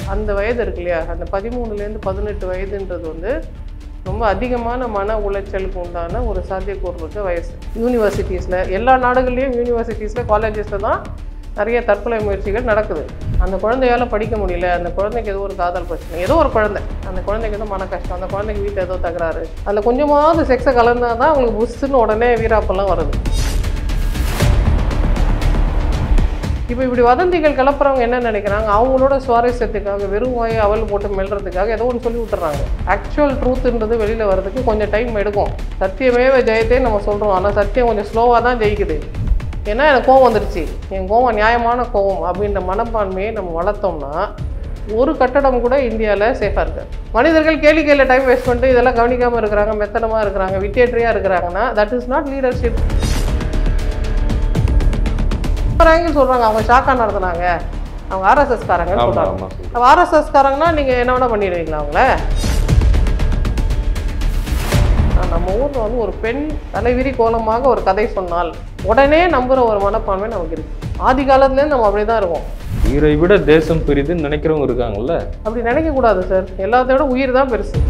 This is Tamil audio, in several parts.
அந்த வயது இருக்கு இல்லையா அந்த பதிமூணுலேருந்து பதினெட்டு வயதுன்றது வந்து ரொம்ப அதிகமான மன உளைச்சலுக்கு உண்டான ஒரு சாத்தியக்கூறு இருக்க வயசு யூனிவர்சிட்டிஸில் எல்லா நாடுகள்லேயும் யூனிவர்சிட்டிஸில் காலேஜஸில் தான் நிறைய தற்கொலை முயற்சிகள் நடக்குது அந்த குழந்தையால படிக்க முடியல அந்த குழந்தைக்கு ஏதோ ஒரு காதல் பிரச்சனை ஏதோ ஒரு குழந்தை அந்த குழந்தைக்கு ஏதோ மன கஷ்டம் அந்த குழந்தைக்கு வீட்டில் ஏதோ தகராறு அதில் கொஞ்சமாவது செக்ஸை கலந்தா தான் அவங்களுக்கு புஷ்ஷுன்னு உடனே வீராப்பெல்லாம் வருது இப்போ இப்படி வதந்திகள் கிளப்புறவங்க என்ன நினைக்கிறாங்க அவங்களோட சுவாரஸ்யத்துக்காக வெறும் வாயை அவல் போட்டு மெல்றதுக்காக ஏதோ ஒன்று சொல்லி விட்டுறாங்க ஆக்சுவல் ட்ரூத்துன்றது வெளியில் வர்றதுக்கு கொஞ்சம் டைம் எடுக்கும் சத்தியமேவ ஜெயத்தே நம்ம சொல்கிறோம் ஆனால் சத்தியம் கொஞ்சம் ஸ்லோவாக தான் ஜெயிக்குது ஏன்னா எனக்கு கோவம் வந்துருச்சு என் கோவம் நியாயமான கோவம் அப்படின்ற மனப்பான்மையை நம்ம வளர்த்தோம்னா ஒரு கட்டடம் கூட இந்தியாவில் சேஃபாக இருக்காது மனிதர்கள் கேள்வி கேள்வி டைம் வேஸ்ட் பண்ணிட்டு இதெல்லாம் கவனிக்காமல் இருக்கிறாங்க மெத்தனமாக இருக்கிறாங்க விட்டேட்ரியாக இருக்கிறாங்கன்னா that is not leadership angle சொல்கிறாங்க அவங்க ஷாக்கா நடத்துனாங்க அவங்க ஆர்எஸ்எஸ் காரங்கன்னு ஆமா சொல்கிறாங்க ஆமா சொல்லுங்க. அப்போ ஆர்எஸ்எஸ் காரங்கன்னா நீங்கள் என்ன வேணால் பண்ணிடுவீங்களா அவங்கள ஆனா, நம்ம ஊரில் வந்து ஒரு பெண் தலைவிரி கோலமாக ஒரு கதை சொன்னால் உடனே நம்புகிற ஒரு மனப்பான்மை நமக்கு இருக்கு ஆதி காலத்துலேருந்து நம்ம அப்படியே தான் இருக்கோம் உயிரை விட தேசம் பெரிதுன்னு நினைக்கிறவங்க இருக்காங்கல்ல அப்படி நினைக்கக்கூடாது சார் எல்லாத்த விட உயிர் தான் பெருசு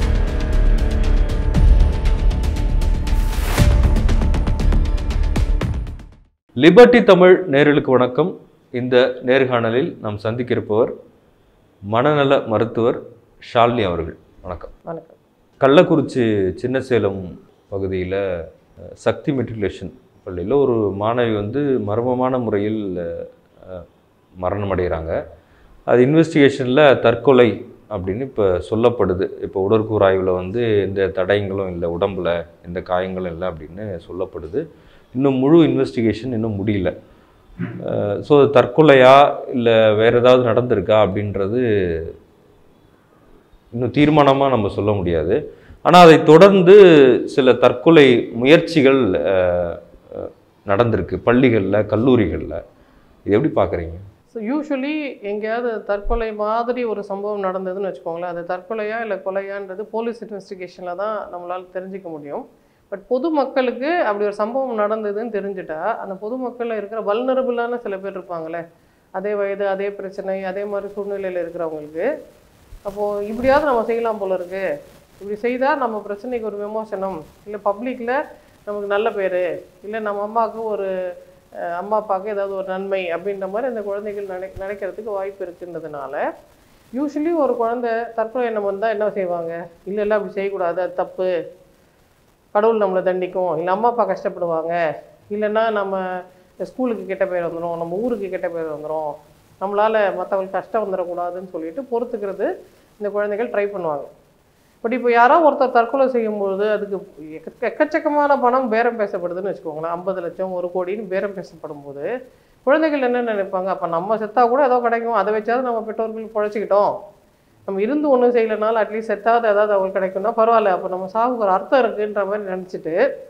லிபர்ட்டி தமிழ் நேயர்களுக்கு வணக்கம் இந்த நேர்காணலில் நாம் சந்திக்க இருப்பவர் மனநல மருத்துவர் ஷாலினி அவர்கள் வணக்கம் வணக்கம் கள்ளக்குறிச்சி சின்னசேலம் பகுதியில் அஹ், சக்தி மெட்ரிகுலேஷன் பள்ளியில் ஒரு மாணவி வந்து மர்மமான முறையில் அஹ், மரணம் அடைகிறாங்க அது இன்வெஸ்டிகேஷனில் தற்கொலை அப்படின்னு இப்போ சொல்லப்படுது இப்போ உடற்கூறாய்வில் வந்து எந்த தடயங்களும் இல்லை உடம்புல எந்த காயங்களும் இல்லை அப்படின்னு சொல்லப்படுது இன்னும் முழு இன்வெஸ்டிகேஷன் இன்னும் முடியல ஸோ தற்கொலையா இல்லை வேறு ஏதாவது நடந்திருக்கா அப்படின்றது இன்னும் தீர்மானமாக நம்ம சொல்ல முடியாது ஆனால் அதை தொடர்ந்து சில தற்கொலை முயற்சிகள் அஹ், அஹ், நடந்திருக்கு பள்ளிகளில் கல்லூரிகளில் இது எப்படி பார்க்குறீங்க ஸோ யூஸ்வலி எங்கேயாவது தற்கொலை மாதிரி ஒரு சம்பவம் நடந்ததுன்னு வச்சுக்கோங்களேன் அது தற்கொலையா இல்லை கொலையான்றது போலீஸ் இன்வெஸ்டிகேஷனில் தான் நம்மளால் தெரிஞ்சுக்க முடியும் பட் பொதுமக்களுக்கு அப்படி ஒரு சம்பவம் நடந்ததுன்னு தெரிஞ்சுட்டா அந்த பொதுமக்களில் இருக்கிற வல்னரபுளான சில பேர் இருப்பாங்களே அதே வயது அதே பிரச்சனை அதே மாதிரி சூழ்நிலையில் இருக்கிறவங்களுக்கு அப்போது இப்படியாவது நம்ம செய்யலாம் போல இருக்கு இப்படி செய்தால் நம்ம பிரச்சனைக்கு ஒரு விமோசனம் இல்லை பப்ளிக்கில் நமக்கு நல்ல பேர் இல்லை நம்ம அம்மாவுக்கு ஒரு அஹ், அம்மா அப்பாவுக்கு ஏதாவது ஒரு நன்மை அப்படின்ற மாதிரி அந்த குழந்தைகள் நினை நினைக்கிறதுக்கு வாய்ப்பு இருக்குன்றதுனால யூஸ்வலி ஒரு குழந்தை தற்கொலை எண்ணம் வந்தால் என்ன செய்வாங்க இல்லை இல்லை அப்படி செய்யக்கூடாது அது தப்பு கடவுள் நம்மளை தண்டிக்கும் இல்லை அம்மா அப்பா கஷ்டப்படுவாங்க இல்லைன்னா நம்ம ஸ்கூலுக்கு கெட்ட பேர் வந்துடும் நம்ம ஊருக்கு கெட்ட பேர் வந்துடும் நம்மளால் மற்றவங்களுக்கு கஷ்டம் வந்துடக்கூடாதுன்னு சொல்லிட்டு பொறுத்துக்கிறது இந்த குழந்தைகள் ட்ரை பண்ணுவாங்க பட் இப்போ யாரோ ஒருத்தர் தற்கொலை செய்யும்போது அதுக்கு எக்க- எக்கச்சக்கமான பணம் பேரம் பேசப்படுதுன்னு வச்சுக்கோங்களேன் ஐம்பது லட்சம் ஒரு கோடின்னு பேரம் பேசப்படும் போது குழந்தைகள் என்ன நினைப்பாங்க அப்போ நம்ம செத்தா கூட ஏதோ கிடைக்கும் அதை வச்சாவது நம்ம பெற்றோர்கள் பொழைச்சிக்கிட்டோம் நம்ம இருந்து ஒன்றும் செய்யலைனாலும் அட்லீஸ்ட் செத்தாவது ஏதாவது அவங்களுக்கு கிடைக்கும்னா பரவாயில்ல அப்போ நம்ம சாவுக்கு ஒரு அர்த்தம் இருக்குன்ற மாதிரி நினச்சிட்டு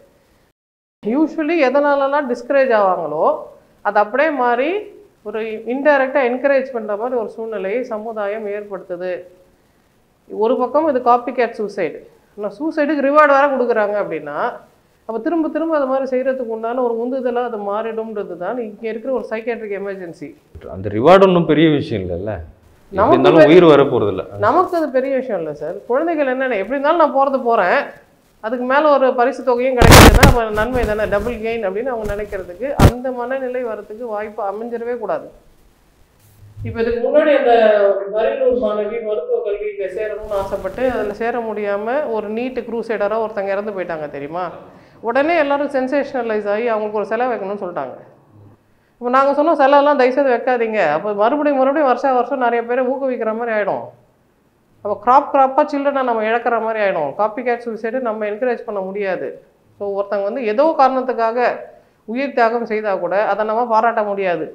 யூஸ்வலி எதனாலலாம் டிஸ்கரேஜ் ஆவாங்களோ அது அப்படியே மாறி ஒரு இன்டைரக்டாக என்கரேஜ் பண்ணுற மாதிரி ஒரு சூழ்நிலையை சமுதாயம் ஏற்படுத்துது ஒரு பக்கம் இது காப்பி கேட் சூசைடு ஆனால் சூசைடுக்கு ரிவார்டு வேறு கொடுக்குறாங்க அப்படின்னா அப்போ திரும்ப திரும்ப அது மாதிரி செய்கிறதுக்கு உண்டான ஒரு உந்துதலாக அது மாறிடும்ன்றது தான் இங்கே இருக்கிற ஒரு சைக்காட்ரிக் எமர்ஜென்சி அந்த ரிவார்டு ஒன்றும் பெரிய விஷயம் இல்லைல்ல எப்படி நமக்கு இருந்தாலும் உயிர் வர போகிறதில்ல நமக்கு அது பெரிய விஷயம் இல்லை சார் குழந்தைகள் என்னென்ன எப்படி இருந்தாலும் நான் போகிறது போகிறேன் அதுக்கு மேலே ஒரு பரிசு தொகையும் கிடைக்குதுன்னா அப்ப நன்மை தானே டபுள் கெயின் அப்படின்னு அவங்க நினைக்கிறதுக்கு அந்த மனநிலை வரதுக்கு வாய்ப்பு அமைஞ்சிடவே கூடாது இப்போ இதுக்கு முன்னாடி அந்த அரியலூர் மாணவி மருத்துவ கல்வியில் சேரணும்னு ஆசைப்பட்டு அதில் சேர முடியாமல் ஒரு நீட்டு க்ரூசைடராக ஒருத்தங்க இறந்து போயிட்டாங்க தெரியுமா உடனே எல்லாரும் சென்சேஷனலைஸ் ஆகி அவங்களுக்கு ஒரு செலவு வைக்கணும்னு சொல்லிட்டாங்க இப்போ நாங்கள் சொன்னோம் செலவெல்லாம் தயவுசெய்து வைக்காதீங்க அப்போ மறுபடியும் மறுபடியும் வருஷா வருஷம் நிறைய பேரை ஊக்குவிக்கிற மாதிரி ஆகிடும் அப்போ கிராப் கிராப்பாக சில்ட்ரனை நம்ம இழக்கிற மாதிரி ஆகிடும் காப்பி கேட் சூசைடு நம்ம என்கரேஜ் பண்ண முடியாது ஸோ ஒருத்தங்க வந்து ஏதோ காரணத்துக்காக உயிர் தியாகம் செய்தால் கூட அதை நம்ம பாராட்ட முடியாது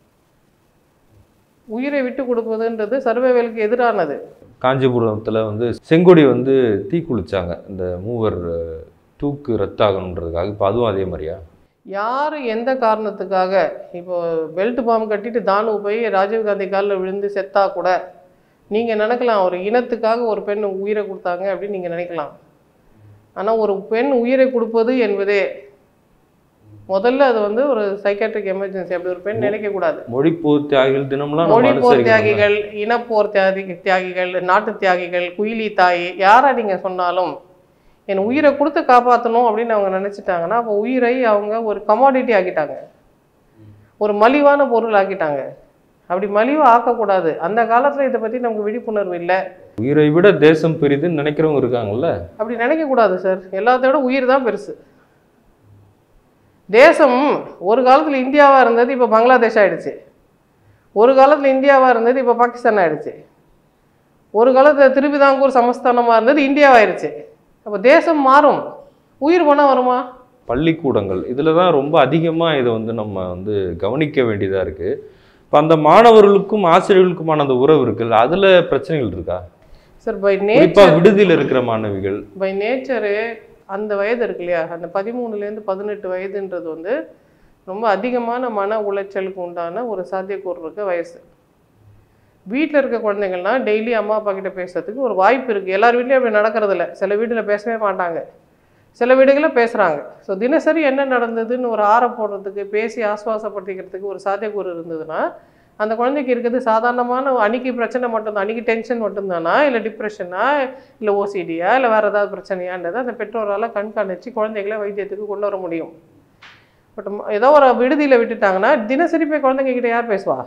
உயிரை விட்டு கொடுப்பதுன்றது சர்வைவலுக்கு எதிரானது காஞ்சிபுரத்தில் வந்து செங்கொடி வந்து தீ குளிச்சாங்க இந்த மூவர் அஹ், தூக்கு ரத்தாகணுன்றதுக்காக இப்போ அதுவும் அதே மாதிரியா யார் எந்த காரணத்துக்காக இப்போ பெல்ட் பாம் கட்டிட்டு தானு போய் ராஜீவ்காந்தி காலில் விழுந்து செத்தா கூட நீங்கள் நினைக்கலாம் ஒரு இனத்துக்காக ஒரு பெண் உயிரை கொடுத்தாங்க அப்படின்னு நீங்கள் நினைக்கலாம் ஆனால் ஒரு பெண் உயிரை கொடுப்பது என்பதே முதல்ல அது வந்து ஒரு சைக்காட்ரிக் எமர்ஜென்சி அப்படி ஒரு பெண் நினைக்கக்கூடாது மொழிப்போர் தியாகிகள் தினம்லாம் நம்ம மொழி போர் அனுசரிக்கிறோம் தியாகிகள் இனப்போர் தியாகி தியாகிகள் நாட்டு தியாகிகள் குயிலி தாய் யாரை நீங்கள் சொன்னாலும் என் உயிரை கொடுத்து காப்பாற்றணும் அப்படின்னு அவங்க நினச்சிட்டாங்கன்னா அப்போ உயிரை அவங்க ஒரு கமாடிட்டி ஆக்கிட்டாங்க ஒரு மலிவான பொருள் ஆக்கிட்டாங்க அப்படி மலிவாக ஆக்கக்கூடாது அந்த காலத்தில் இதை பற்றி நமக்கு விழிப்புணர்வு இல்லை உயிரை விட தேசம் பெரிதுன்னு நினைக்கிறவங்க இருக்காங்கல்ல அப்படி நினைக்கக்கூடாது சார் எல்லாத்த விட உயிர் தான் பெருசு தேசம் ஒரு காலத்தில் இந்தியாவாக இருந்தது இப்போ பங்களாதேஷ் ஆயிடுச்சு ஒரு காலத்தில் இந்தியாவாக இருந்தது இப்போ பாகிஸ்தான் ஆயிடுச்சு ஒரு காலத்தில் திருவிதாங்கூர் சமஸ்தானமாக இருந்தது இந்தியாவாயிருச்சு அப்போ தேசம் மாறும் உயிர் பணம் வருமா பள்ளிக்கூடங்கள் இதில் தான் ரொம்ப அதிகமாக இதை வந்து நம்ம வந்து கவனிக்க வேண்டியதாக இருக்குது இப்போ அந்த மாணவர்களுக்கும் ஆசிரியர்களுக்குமான அந்த உறவு இருக்குல்ல அதில் பிரச்சனைகள் இருக்கா சார் பை குறிப்பாக நேச்சர் விடுதியில் இருக்கிற மாணவிகள் பை நேச்சரு அந்த வயது இருக்கு இல்லையா அந்த பதிமூணுலேருந்து பதினெட்டு வயதுன்றது வந்து ரொம்ப அதிகமான மன உளைச்சலுக்கு உண்டான ஒரு சாத்தியக்கூறு இருக்க வயசு வீட்டில் இருக்க குழந்தைங்கள்லாம் டெய்லி அம்மா அப்பா கிட்ட பேசுறதுக்கு ஒரு வாய்ப்பு இருக்குது எல்லார் வீட்லேயும் அப்படி நடக்கிறது இல்ல சில வீட்டில் பேசவே மாட்டாங்க சில வீடுகளில் பேசுகிறாங்க ஸோ தினசரி என்ன நடந்ததுன்னு ஒரு ஆற போடுறதுக்கு பேசி ஆஸ்வாசப்படுத்திக்கிறதுக்கு ஒரு சாத்தியக்கூறு இருந்ததுன்னா அந்த குழந்தைக்கு இருக்கிறது சாதாரணமான அன்னைக்கு பிரச்சனை மட்டும்தான் அன்னைக்கு டென்ஷன் மட்டும்தானா இல்லை டிப்ரெஷனா இல்லை ஓசிடியா இல்லை வேறு ஏதாவது பிரச்சனையான்றதை அந்த பெற்றோரால் கண்காணித்து குழந்தைகளை வைத்தியத்துக்கு கொண்டு வர முடியும் பட் ஏதோ ஒரு விடுதியில் விட்டுட்டாங்கன்னா தினசரி போய் குழந்தைங்க கிட்ட யார் பேசுவா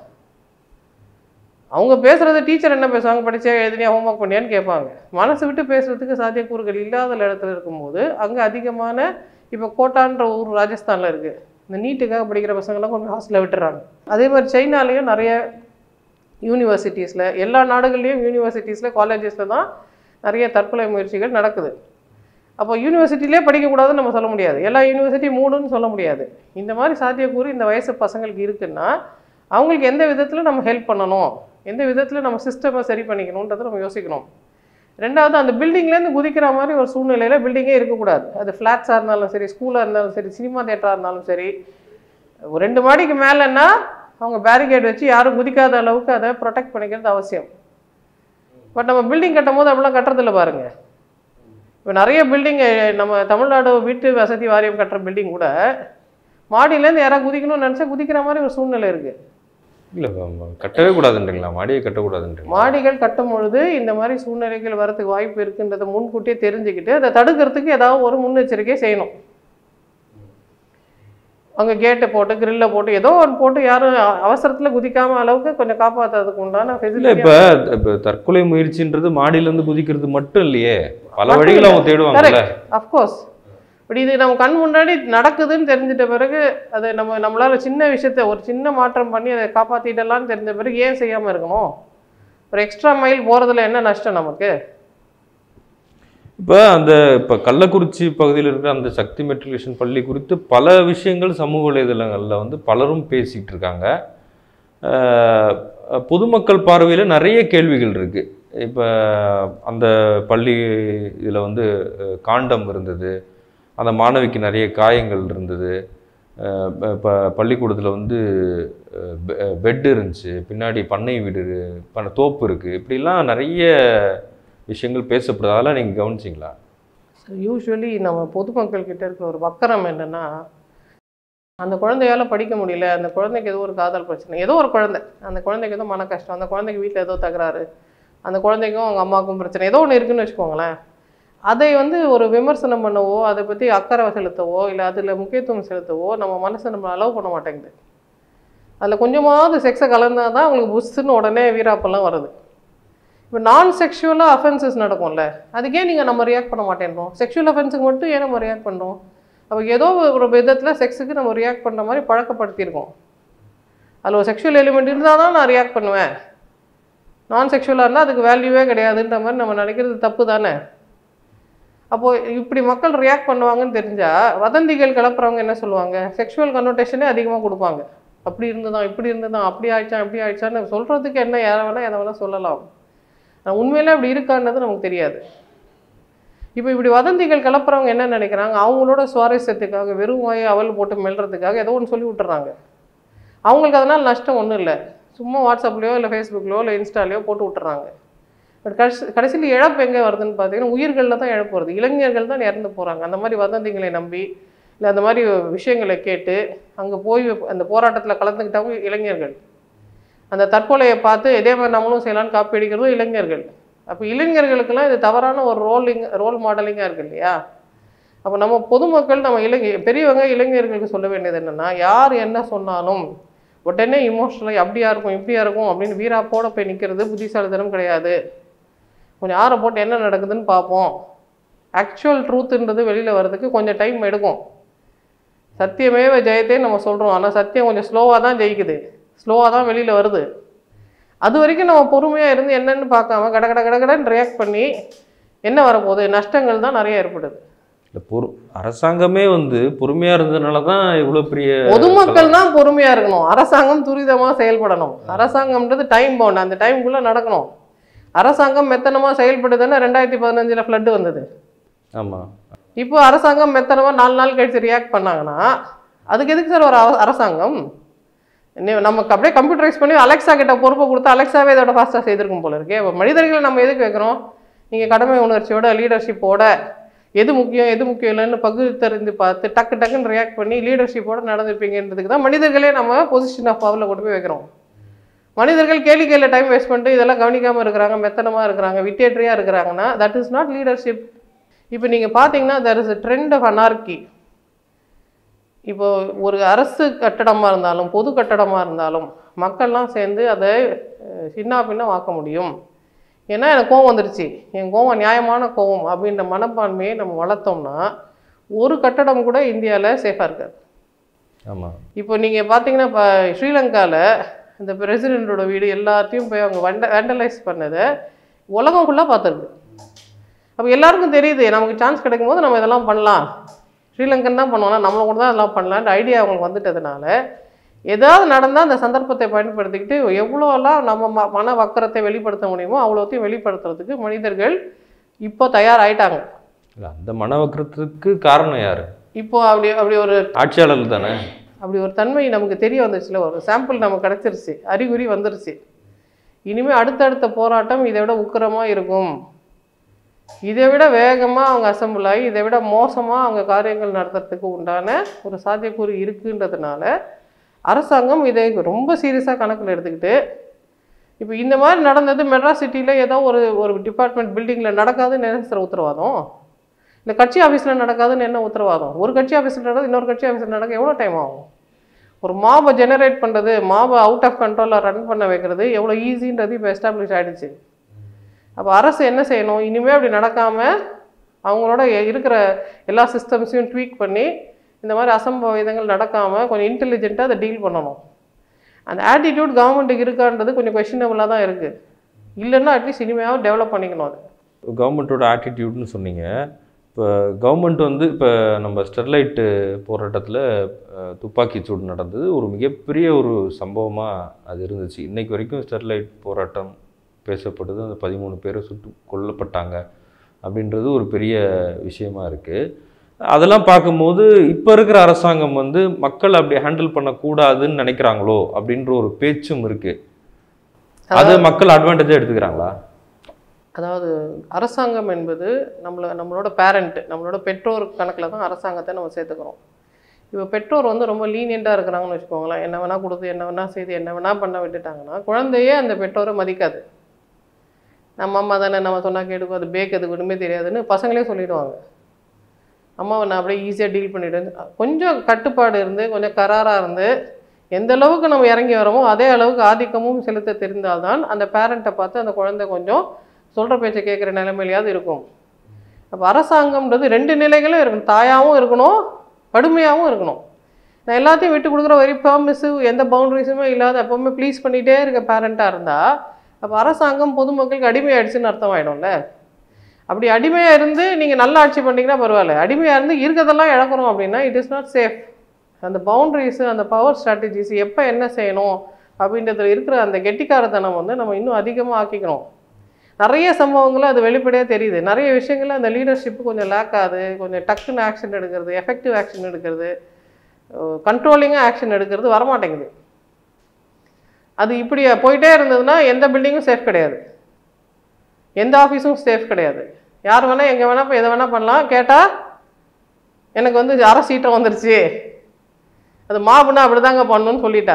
அவங்க பேசுகிறத டீச்சர் என்ன பேசுவாங்க படிச்சே எழுதினியா ஹோம்ஒர்க் பண்ணியான்னு கேட்பாங்க மனசு விட்டு பேசுறதுக்கு சாத்தியக்கூறுகள் இல்லாத இடத்துல இருக்கும்போது அங்கே அதிகமான இப்போ கோட்டான்ற ஊர் ராஜஸ்தானில் இருக்குது இந்த நீட்டுக்காக படிக்கிற பசங்களாம் கொஞ்சம் ஹாஸ்டலில் விட்டுறாங்க அதே மாதிரி சைனாலேயும் நிறைய யூனிவர்சிட்டிஸில் எல்லா நாடுகள்லேயும் யூனிவர்சிட்டிஸில் காலேஜஸில் தான் நிறைய தற்கொலை முயற்சிகள் நடக்குது அப்போ யூனிவர்சிட்டிலே படிக்கக்கூடாதுன்னு நம்ம சொல்ல முடியாது எல்லா யூனிவர்சிட்டி மூடுன்னு சொல்ல முடியாது இந்த மாதிரி சாத்தியக்கூறு இந்த வயசு பசங்களுக்கு இருக்குன்னா அவங்களுக்கு எந்த விதத்தில் நம்ம ஹெல்ப் பண்ணணும் எந்த விதத்தில் நம்ம சிஸ்டமை சரி பண்ணிக்கணுன்றதை நம்ம யோசிக்கணும் ரெண்டாவது அந்த பில்டிங்லேருந்து குதிக்கிற மாதிரி ஒரு சூழ்நிலையில் பில்டிங்கே இருக்கக்கூடாது அது ஃப்ளாட்ஸாக இருந்தாலும் சரி ஸ்கூலாக இருந்தாலும் சரி சினிமா தேட்டராக இருந்தாலும் சரி ஒரு ரெண்டு மாடிக்கு மேலேன்னா அவங்க பேரிகேட் வச்சு யாரும் குதிக்காத அளவுக்கு அதை ப்ரொடெக்ட் பண்ணிக்கிறது அவசியம் பட் நம்ம பில்டிங் கட்டும் போது அப்படிலாம் கட்டுறதில்ல பாருங்க இப்போ நிறைய பில்டிங் நம்ம தமிழ்நாடு வீட்டு வசதி வாரியம் கட்டுற பில்டிங் கூட மாடியிலேருந்து யாராவது குதிக்கணும்னு நினச்சா குதிக்கிற மாதிரி ஒரு சூழ்நிலை இருக்குது இல்லை கட்டவே கூடாதுன்றீங்களா மாடியை கட்டக்கூடாதுன்றீங்களா மாடிகள் கட்டும் பொழுது இந்த மாதிரி சூழ்நிலைகள் வரதுக்கு வாய்ப்பு இருக்குன்றதை முன்கூட்டியே தெரிஞ்சுக்கிட்டு அதை தடுக்கிறதுக்கு ஏதாவது ஒரு முன்னெச்சரிக்கை செய்யணும் அங்கே கேட்டை போட்டு கிரில்ல போட்டு ஏதோ ஒன்று போட்டு யாரும் அவசரத்தில் குதிக்காம அளவுக்கு கொஞ்சம் காப்பாற்றுறதுக்கு உண்டான இல்லை ஃபெசிலிட்டி இப்போ இப்போ தற்கொலை முயற்சின்றது மாடியிலேருந்து குதிக்கிறது மட்டும் இல்லையே பல வழிகள் அவங்க தேடுவாங்கல்ல கரெக்ட் அஃப்கோர்ஸ் பட் இது நம்ம கண் முன்னாடி நடக்குதுன்னு தெரிஞ்சிட்ட பிறகு அதை நம்ம நம்மளால சின்ன விஷயத்த ஒரு சின்ன மாற்றம் பண்ணி அதை காப்பாற்றிடலாம்னு தெரிஞ்ச பிறகு ஏன் செய்யாமல் இருக்கணும் ஒரு எக்ஸ்ட்ரா மைல் போகிறதுல என்ன நஷ்டம் நமக்கு இப்போ அந்த இப்போ கள்ளக்குறிச்சி பகுதியில் இருக்கிற அந்த சக்தி மெட்ரிகுலேஷன் பள்ளி குறித்து பல விஷயங்கள் சமூக வலைதளங்களில் வந்து பலரும் பேசிகிட்டு இருக்காங்க அஹ் பொதுமக்கள் பார்வையில் நிறைய கேள்விகள் இருக்குது இப்போ அந்த பள்ளி இதில் வந்து அஹ், காண்டம் இருந்தது அந்த மாணவிக்கு நிறைய காயங்கள் இருந்தது இப்போ பள்ளிக்கூடத்தில் வந்து பெட் இருந்துச்சு பின்னாடி பண்ணை வீடு பண்ண தோப்பு இருக்குது இப்படிலாம் நிறைய விஷயங்கள் பேசப்படுது அதெல்லாம் நீங்கள் கவனிச்சிங்களா யூஸ்வலி நம்ம பொதுமக்கள் கிட்ட இருக்கிற ஒரு வக்கரம் என்னன்னா அந்த குழந்தையால படிக்க முடியல அந்த குழந்தைக்கு ஏதோ ஒரு காதல் பிரச்சனை ஏதோ ஒரு குழந்தை அந்த குழந்தைக்கு ஏதோ மன கஷ்டம் அந்த குழந்தைக்கு வீட்டில் ஏதோ தகராறு அந்த குழந்தைக்கும் அவங்க அம்மாவுக்கும் பிரச்சனை ஏதோ ஒன்று இருக்குன்னு வச்சுக்கோங்களேன் அதை வந்து ஒரு விமர்சனம் பண்ணவோ அதை பற்றி அக்கறை செலுத்தவோ இல்லை அதில் முக்கியத்துவம் செலுத்தவோ நம்ம மனசை நம்ம அலோவ் பண்ண மாட்டேங்குது அதில் கொஞ்சமாவது செக்ஸை கலந்தால் தான் அவங்களுக்கு புஷ்ஷுன்னு உடனே வீராப்பெல்லாம் வருது இப்போ நான் செக்ஷுவலாக அஃபென்சஸ் நடக்கும்ல அதுக்கே நீங்கள் நம்ம ரியாக்ட் பண்ண மாட்டேன்றோம் செக்ஷுவல் அஃபென்ஸுக்கு மட்டும் ஏன் நம்ம ரியாக்ட் பண்ணுறோம் அப்போ ஏதோ ஒரு விதத்தில் செக்ஸுக்கு நம்ம ரியாக்ட் பண்ணுற மாதிரி பழக்கப்படுத்தியிருக்கோம் அதில் ஒரு செக்ஷுவல் எலிமெண்ட் இருந்தால் தான் நான் ரியாக்ட் பண்ணுவேன் நான் செக்ஷுவலாக இருந்தால் அதுக்கு வேல்யூவே கிடையாதுன்ற மாதிரி நம்ம நினைக்கிறது தப்பு தானே அப்போது இப்படி மக்கள் ரியாக்ட் பண்ணுவாங்கன்னு தெரிஞ்சால் வதந்திகள் கிளப்புறவங்க என்ன சொல்லுவாங்க செக்ஷுவல் கன்னோட்டேஷனே அதிகமாக கொடுப்பாங்க அப்படி இருந்ததான் இப்படி இருந்ததான் அப்படி ஆயிடுச்சான் இப்படி ஆயிடுச்சான்னு சொல்கிறதுக்கு என்ன யாரை வேணால் எதை வேணால் சொல்லலாம் ஆனால் உண்மையிலே அப்படி இருக்கான்றது நமக்கு தெரியாது இப்போ இப்படி வதந்திகள் கிளப்புறவங்க என்ன நினைக்கிறாங்க அவங்களோட சுவாரஸ்யத்துக்காக வெறும் வாயை அவல் போட்டு மெல்றதுக்காக ஏதோ ஒன்று சொல்லி விட்டுறாங்க அவங்களுக்கு அதனால் நஷ்டம் ஒன்றும் இல்லை சும்மா வாட்ஸ்அப்லேயோ இல்லை ஃபேஸ்புக்லையோ இல்லை இன்ஸ்டாலேயோ போட்டு விட்டுறாங்க பட் கடைசி கடைசியில் இழப்பு எங்கே வருதுன்னு பார்த்தீங்கன்னா உயிர்களில் தான் இழப்பு வருது இளைஞர்கள் தான் இறந்து போகிறாங்க அந்த மாதிரி வதந்திகளை நம்பி இல்லை அந்த மாதிரி விஷயங்களை கேட்டு அங்கே போய் அந்த போராட்டத்தில் கலந்துக்கிட்டவங்க இளைஞர்கள் அந்த தற்கொலையை பார்த்து இதே மாதிரி நம்மளும் செய்யலாம்னு காப்பி அடிக்கிறதும் இளைஞர்கள் அப்போ இளைஞர்களுக்கெல்லாம் இது தவறான ஒரு ரோலிங் ரோல் மாடலிங்காக இருக்கு இல்லையா அப்போ நம்ம பொதுமக்கள் நம்ம இளைஞ பெரியவங்க இளைஞர்களுக்கு சொல்ல வேண்டியது என்னென்னா யார் என்ன சொன்னாலும் உடனே இமோஷனலாக அப்படியா இருக்கும் இப்படியா இருக்கும் அப்படின்னு வீராப்போட போய் நிற்கிறது புத்திசாலித்தனம் கிடையாது கொஞ்சம் ஆற போட்டு என்ன நடக்குதுன்னு பார்ப்போம் ஆக்சுவல் ட்ரூத்துன்றது வெளியில் வர்றதுக்கு கொஞ்சம் டைம் எடுக்கும் சத்தியமேவ ஜெயத்தே நம்ம சொல்கிறோம் ஆனால் சத்தியம் கொஞ்சம் ஸ்லோவாக தான் ஜெயிக்குது ஸ்லோவாக தான் வெளியில் வருது அது வரைக்கும் நம்ம பொறுமையாக இருந்து என்னன்னு பார்க்காம கட கட கடகடன்னு ரியாக்ட் பண்ணி என்ன வரப்போகுது நஷ்டங்கள் தான் நிறைய ஏற்படுது இந்த பொறு அரசாங்கமே வந்து பொறுமையாக இருந்ததுனால தான் இவ்வளோ பெரிய பொதுமக்கள் தான் பொறுமையாக இருக்கணும் அரசாங்கம் துரிதமாக செயல்படணும் அரசாங்கம்ன்றது டைம் பவுண்ட் அந்த டைமுக்குள்ளே நடக்கணும் அரசாங்கம் மெத்தனமாக செயல்படுதுன்னா ரெண்டாயிரத்தி பதினஞ்சில் ஃப்ளட்டு வந்தது ஆமாம் இப்போ அரசாங்கம் மெத்தனமாக நாலு நாள் கழிச்சு ரியாக்ட் பண்ணாங்கன்னா அதுக்கு எதுக்கு சார் ஒரு அர- அரசாங்கம் நீ- நமக்கு அப்படியே கம்ப்யூட்டரைஸ் பண்ணி அலெக்சா கிட்ட பொறுப்பை கொடுத்து அலெக்சாவே இதோட ஃபாஸ்ட்டாக செய்திருக்கும் போல இருக்கே அப்போ மனிதர்களை நம்ம எதுக்கு வைக்கிறோம் நீங்கள் கடமை உணர்ச்சியோட லீடர்ஷிப்போட எது முக்கியம் எது முக்கியம் இல்லைன்னு பகுத்தறிந்து பார்த்து டக்கு டக்குன்னு ரியாக்ட் பண்ணி லீடர்ஷிப்போட நடந்துருப்பீங்கன்றதுக்கு தான் மனிதர்களே நம்ம பொசிஷன் ஆஃப் பவரில் கொண்டு போய் வைக்கிறோம் மனிதர்கள் கேள்வி கேள்வி டைம் வேஸ்ட் பண்ணிட்டு இதெல்லாம் கவனிக்காமல் இருக்கிறாங்க மெத்தனமாக இருக்கிறாங்க விட்டேட்ரியாக இருக்கிறாங்கன்னா தட் இஸ் நாட் லீடர்ஷிப் இப்போ நீங்கள் பார்த்தீங்கன்னா there is a trend of anarchy இப்போ ஒரு அரசு கட்டடமாக இருந்தாலும் பொது கட்டடமாக இருந்தாலும் மக்கள்லாம் சேர்ந்து அதை அஹ், சின்ன பின்ன வாக்க முடியும் ஏன்னா எனக்கு கோவம் வந்துருச்சு என் கோவம் நியாயமான கோவம் அப்படின்ற மனப்பான்மையை நம்ம வளர்த்தோம்னா ஒரு கட்டடம் கூட இந்தியாவில் சேஃபாக இருக்காது ஆமாம் இப்போ நீங்கள் பார்த்தீங்கன்னா இப்போ ஸ்ரீலங்காவில் இந்த பிரசிடெண்ட்டோட வீடு எல்லாத்தையும் போய் அவங்க வண்ட வேண்டலைஸ் பண்ணதை உலகம் ஃபுல்லாக பார்த்துருக்கு அப்போ எல்லாருக்கும் தெரியுது நமக்கு சான்ஸ் கிடைக்கும் போது நம்ம இதெல்லாம் பண்ணலாம் ஸ்ரீலங்கன் தான் பண்ணுவோம்னா நம்மளை கூட தான் இதெல்லாம் பண்ணலான்ற ஐடியா அவங்களுக்கு வந்துட்டதுனால ஏதாவது நடந்தால் அந்த சந்தர்ப்பத்தை பயன்படுத்திக்கிட்டு எவ்வளோலாம் நம்ம ம மன வக்கரத்தை வெளிப்படுத்த முடியுமோ அவ்வளோத்தையும் வெளிப்படுத்துறதுக்கு மனிதர்கள் இப்போ தயாராயிட்டாங்க இல்ல, அந்த மனவக்கரத்துக்கு காரணம் யார் இப்போ அப்படி அப்படி ஒரு ஆட்சியாளர்கள் தானே அப்படி ஒரு தன்மை நமக்கு தெரிய வந்துச்சுல ஒரு சாம்பிள் நமக்கு கிடச்சிருச்சு அறிகுறி வந்துருச்சு இனிமேல் அடுத்தடுத்த போராட்டம் இதை விட உக்கிரமாக இருக்கும் இதை விட வேகமாக அவங்க அசம்பிள் ஆகி இதை விட மோசமாக அவங்க காரியங்கள் நடத்துறதுக்கு உண்டான ஒரு சாத்தியக்கூறு இருக்குன்றதுனால அரசாங்கம் இதை ரொம்ப சீரியஸாக கணக்கில் எடுத்துக்கிட்டு இப்போ இந்த மாதிரி நடந்தது மெட்ராஸ் சிட்டியில் ஏதோ ஒரு ஒரு டிபார்ட்மெண்ட் பில்டிங்கில் நடக்காதுன்னு என்ன சார் உத்தரவாதம் இல்லை கட்சி ஆஃபீஸில் நடக்காதுன்னு என்ன உத்தரவாதம் ஒரு கட்சி ஆஃபீஸில் நடக்குது இன்னொரு கட்சி ஆஃபீஸில் நடக்க எவ்வளோ டைம் ஆகும் ஒரு மாபை ஜெனரேட் பண்ணுறது மாபை அவுட் ஆஃப் கண்ட்ரோலில் ரன் பண்ண வைக்கிறது எவ்வளோ ஈஸின்றது இப்போ எஸ்டாப்ளிஷ் ஆகிடுச்சு அப்போ அரசு என்ன செய்யணும் இனிமேல் அப்படி நடக்காமல் அவங்களோட எ- இருக்கிற எல்லா சிஸ்டம்ஸையும் ட்வீக் பண்ணி இந்த மாதிரி அசம்பாவிதங்கள் நடக்காமல் கொஞ்சம் இன்டெலிஜென்ட்டாக அதை டீல் பண்ணணும் அந்த ஆட்டிடியூட் கவர்மெண்ட்டுக்கு இருக்கான்றது கொஞ்சம் கொஷினபுளாக தான் இருக்குது இல்லைன்னா அட்லீஸ்ட் இனிமையாவது டெவலப் பண்ணிக்கணும் அது கவர்மெண்ட்டோட ஆட்டிடியூட்னு சொன்னீங்க இப்போ கவர்மெண்ட் வந்து இப்போ நம்ம ஸ்டெர்லைட்டு போராட்டத்தில் துப்பாக்கி சூடு நடந்தது ஒரு மிகப்பெரிய ஒரு சம்பவமாக அது இருந்துச்சு இன்னைக்கு வரைக்கும் ஸ்டெர்லைட் போராட்டம் பேசப்படுது அந்த பதிமூணு பேர் சுட்டு கொல்லப்பட்டாங்க அப்படின்றது ஒரு பெரிய விஷயமா இருக்குது அதெல்லாம் பார்க்கும்போது இப்போ இருக்கிற அரசாங்கம் வந்து மக்கள் அப்படி ஹேண்டில் பண்ணக்கூடாதுன்னு நினைக்கிறாங்களோ அப்படின்ற ஒரு பேச்சும் இருக்குது அது மக்கள் அட்வான்டேஜாக எடுத்துக்கிறாங்களா அதாவது அரசாங்கம் என்பது நம்மளை நம்மளோட பேரண்ட் நம்மளோட பெற்றோர் கணக்கில் தான் அரசாங்கத்தை நம்ம சேர்த்துக்கிறோம் இப்போ பெற்றோர் வந்து ரொம்ப லீனியண்ட்டாக இருக்கிறாங்கன்னு வச்சுக்கோங்களேன் என்ன வேணால் கொடுத்து என்ன வேணால் செய்து என்ன வேணால் பண்ண விட்டுட்டாங்கன்னா குழந்தையே அந்த பெற்றோரை மதிக்காது நம்ம அம்மா தானே நம்ம சொன்னால் கேட்டுக்கோ அது பேக் அது ஒன்றுமே தெரியாதுன்னு பசங்களே சொல்லிடுவாங்க அம்மாவை நான் அப்படியே ஈஸியாக டீல் பண்ணிவிடுவேன் கொஞ்சம் கட்டுப்பாடு இருந்து கொஞ்சம் கராராக இருந்து எந்த அளவுக்கு நம்ம இறங்கி வரோமோ அதே அளவுக்கு ஆதிக்கமும் செலுத்த தெரிந்தால்தான் அந்த பேரண்ட்டை பார்த்து அந்த குழந்தை கொஞ்சம் சொல்கிற பேச்சை கேட்குற நிலைமையிலையாவது இருக்கும் அப்போ அரசாங்கம்ன்றது ரெண்டு நிலைகளும் இருக்கணும் தாயாகவும் இருக்கணும் கடுமையாகவும் இருக்கணும் நான் எல்லாத்தையும் விட்டு கொடுக்குற வெரி ப்ராமிஸு எந்த பவுண்டரிஸுமே இல்லாத எப்போவுமே ப்ளீஸ் பண்ணிகிட்டே இருக்க பேரண்ட்டாக இருந்தால் அப்போ அரசாங்கம் பொதுமக்களுக்கு அடிமையாயிடுச்சுன்னு அர்த்தம் ஆகிடும்ல அப்படி அடிமையாக இருந்து நீங்கள் நல்ல ஆட்சி பண்ணீங்கன்னா பரவாயில்ல அடிமையாக இருந்து இருக்கிறதெல்லாம் இழக்கிறோம் அப்படின்னா இட் இஸ் நாட் சேஃப் அந்த பவுண்டரிஸு அந்த பவர் ஸ்ட்ராட்டஜிஸ் எப்போ என்ன செய்யணும் அப்படின்றதுல இருக்கிற அந்த கெட்டிக்காரத்தனம் வந்து நம்ம இன்னும் அதிகமாக ஆக்கிக்கணும் நிறைய சம்பவங்கள் அது வெளிப்படையாக தெரியுது நிறைய விஷயங்கள்ல அந்த லீடர்ஷிப் கொஞ்சம் லேக் ஆகுது கொஞ்சம் டக்குன்னு ஆக்ஷன் எடுக்கிறது எஃபெக்டிவ் ஆக்ஷன் எடுக்கிறது கண்ட்ரோலிங்காக ஆக்ஷன் எடுக்கிறது வரமாட்டேங்குது அது இப்படி போயிட்டே இருந்ததுன்னா எந்த பில்டிங்கும் சேஃப் கிடையாது எந்த ஆஃபீஸும் சேஃப் கிடையாது யார் வேணால் எங்கே வேணால் போய் எதை வேணால் பண்ணலாம் கேட்டால் எனக்கு வந்து அரை சீட்டம் வந்துருச்சு அது மாப்புனா அப்படி தாங்க பண்ணணும்னு சொல்லிட்டா